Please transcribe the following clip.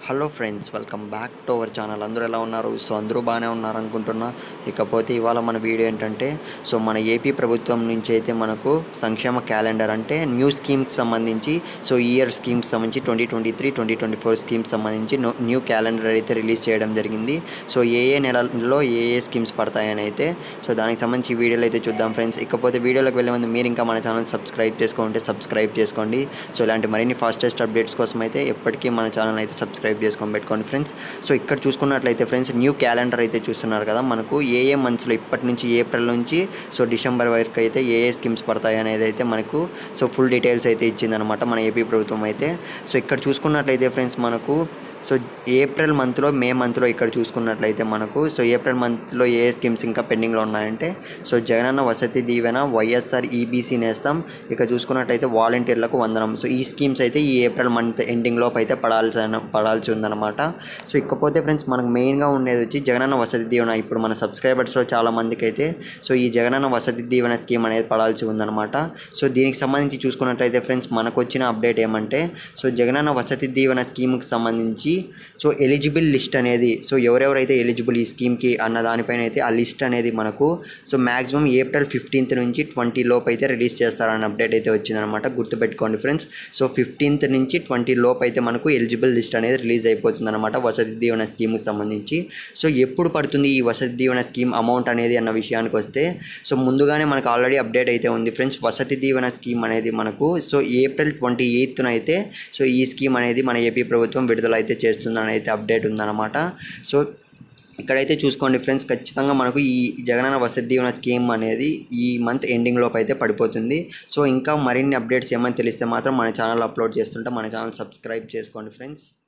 hello friends welcome back to our channel అందరూ ఎలా ఉన్నారు సో అందరూ బాగానే ఉన్నారు అనుకుంటున్నా ఇకపోతే ఇవాళ మన వీడియో ఏంటంటే సో మన ఏపీ ప్రభుత్వం నుంచి అయితే మనకు సంక్షేమ క్యాలెండర్ అంటే న్యూ స్కీమ్కి సంబంధించి సో ఇయర్ స్కీమ్స్ సంబంధించి twenty twenty three twenty twenty four schemes సంబంధించి నో- న్యూ క్యాలెండర్ అయితే రిలీజ్ చేయడం జరిగింది సో ఏ ఏ నెలల్లో ఏ ఏ స్కీమ్స్ పడతాయని అయితే సో దానికి సంబంధించి వీడియోలు అయితే చూద్దాం ఫ్రెండ్స్ ఇకపోతే వీడియోలోకి వెళ్ళే ముందు మీరు ఇంకా మన ఛానల్ సబ్స్క్రైబ్ చేసుకుంటే సబ్స్క్రైబ్ చేసుకోండి సో ఇలాంటి మరిన్ని ఫాస్టెస్ట్ అప్డేట్స్ కోసం అయితే ఎప్పటికీ మన ఛానల్ అయితే సబ్స్క్రైబ్ చేసుకొని పెట్టుకోండి ఫ్రెండ్స్ సో ఇక్కడ చూసుకున్నట్లయితే ఫ్రెండ్స్ న్యూ క్యాలెండర్ అయితే చూస్తున్నారు కదా మనకు ఏ ఏ మంత్స్లో ఇప్పటి నుంచి ఏప్రిల్ నుంచి సో డిసెంబర్ వరకు అయితే ఏ ఏ స్కీమ్స్ పడతాయి అనేది అయితే మనకు సో ఫుల్ డీటెయిల్స్ అయితే ఇచ్చిందనమాట మన ఏపీ ప్రభుత్వం అయితే సో ఇక్కడ చూసుకున్నట్లయితే ఫ్రెండ్స్ మనకు సో ఏప్రిల్ మంత్లో మే మంత్లో ఇక్కడ చూసుకున్నట్లయితే మనకు సో ఏప్రిల్ మంత్లో ఏ స్కీమ్స్ ఇంకా పెండింగ్లో ఉన్నాయంటే సో జగనన్న వసతి దీవెన వైఎస్ఆర్ ఈబీసీ నేస్తాం ఇక చూసుకున్నట్లయితే వాలంటీర్లకు వందనం సో ఈ స్కీమ్స్ అయితే ఈ ఏప్రిల్ మంత్ ఎండింగ్ లోపు అయితే పడాల్సి పడాల్సి ఉందన్నమాట సో ఇకపోతే ఫ్రెండ్స్ మనకు మెయిన్గా ఉండేది వచ్చి జగనన్న వసతి దీవెన ఇప్పుడు మన సబ్స్క్రైబర్స్లో చాలా మందికి అయితే సో ఈ జగనన్న వసతి దీవెన స్కీమ్ అనేది పడాల్సి ఉందన్నమాట సో దీనికి సంబంధించి చూసుకున్నట్లయితే ఫ్రెండ్స్ మనకు వచ్చిన అప్డేట్ ఏమంటే సో జగనన్న వసతి దీవెన స్కీమ్కి సంబంధించి సో ఎలిజిబుల్ లిస్ట్ అనేది సో ఎవరెవరైతే ఎలిజిబుల్ ఈ స్కీమ్కి అన్న దానిపైన అయితే ఆ లిస్ట్ అనేది మనకు సో మ్యాక్సిమం ఏప్రిల్ ఫిఫ్టీన్త్ నుంచి ట్వంటీ లోపు అయితే రిలీజ్ చేస్తారన్న అప్డేట్ అయితే వచ్చిందనమాట గుర్తుపెట్టుకోండి ఫ్రెండ్స్ సో ఫిఫ్టీన్త్ నుంచి ట్వంటీ లోపు అయితే మనకు ఎలిజిబుల్ లిస్ట్ అనేది రిలీజ్ అయిపోతుంది అనమాట వసతి దీవెన స్కీమ్కి సంబంధించి సో ఎప్పుడు పడుతుంది ఈ వసతి దీవెన స్కీమ్ అమౌంట్ అనేది అన్న విషయానికి వస్తే సో ముందుగానే మనకు ఆల్రెడీ అప్డేట్ అయితే ఉంది ఫ్రెండ్స్ వసతి దీవెన స్కీమ్ అనేది మనకు సో ఏప్రిల్ ట్వంటీ ఎయిత్న అయితే సో ఈ స్కీమ్ అనేది మన ఏపీ ప్రభుత్వం విడుదల అయితే చేస్తుందని అయితే అప్డేట్ ఉందన్నమాట సో ఇక్కడైతే చూసుకోండి ఫ్రెండ్స్ ఖచ్చితంగా మనకు ఈ జగనన్న వసతి దీవెన స్కీమ్ అనేది ఈ మంత్ ఎండింగ్ లోపు అయితే పడిపోతుంది సో ఇంకా మరిన్ని అప్డేట్స్ ఏమైనా తెలిస్తే మాత్రం మన ఛానల్ అప్లోడ్ చేస్తుంటే మన ఛానల్ సబ్స్క్రైబ్ చేసుకోండి ఫ్రెండ్స్